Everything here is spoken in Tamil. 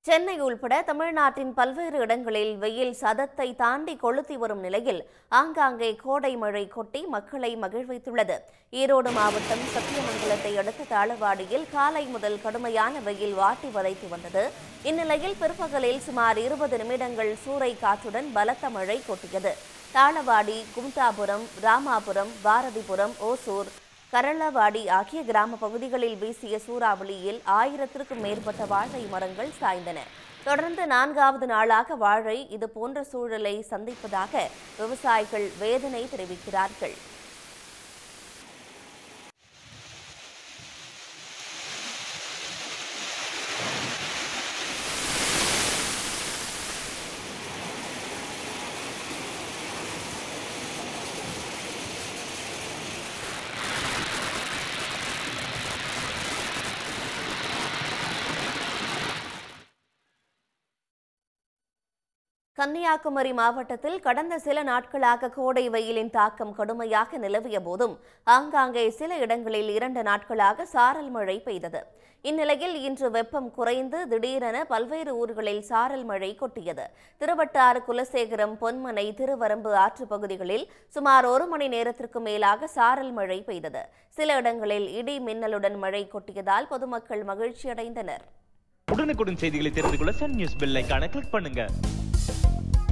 சென்னை உள்பட தமிழ்நாட்டின் பல்வேறு இடங்களில் வெயில் சதத்தை தாண்டி கொளுத்தி வரும் நிலையில் ஆங்காங்கே கோடை மழை கொட்டி மக்களை மகிழ்வித்துள்ளது ஈரோடு மாவட்டம் சத்தியமங்கலத்தை அடுத்த தாளவாடியில் காலை முதல் கடுமையான வெயில் வாட்டி வதைத்து வந்தது இந்நிலையில் பிற்பகலில் சுமார் இருபது நிமிடங்கள் சூறை காற்றுடன் பலத்த மழை கொட்டியது தாளவாடி கும்தாபுரம் ராமாபுரம் பாரதிபுரம் ஓசூர் கரளவாடி ஆகிய கிராம பகுதிகளில் வீசிய சூறாவளியில் ஆயிரத்திற்கும் மேற்பட்ட வாழை மரங்கள் சாய்ந்தன தொடர்ந்து நான்காவது நாளாக வாழை இது போன்ற சூழலை சந்திப்பதாக விவசாயிகள் வேதனை தெரிவிக்கிறார்கள் கன்னியாகுமரி மாவட்டத்தில் கடந்த சில நாட்களாக கோடை வெயிலின் தாக்கம் கடுமையாக நிலவிய போதும் ஆங்காங்கே சில இடங்களில் இரண்டு நாட்களாக சாரல் மழை பெய்தது இந்நிலையில் இன்று வெப்பம் குறைந்து திடீரென பல்வேறு ஊர்களில் சாரல் மழை கொட்டியது திருவட்டாறு குலசேகரம் பொன்மனை திருவரம்பு ஆற்று பகுதிகளில் சுமார் ஒரு மணி நேரத்திற்கு மேலாக சாரல் மழை பெய்தது சில இடங்களில் இடி மின்னலுடன் மழை கொட்டியதால் பொதுமக்கள் மகிழ்ச்சியடைந்தனர் உடனுக்குடன் செய்திகளை தெரிந்து கொள்ள சன் நியூஸ் பெல் ஐகானை கிளிக் பண்ணுங்க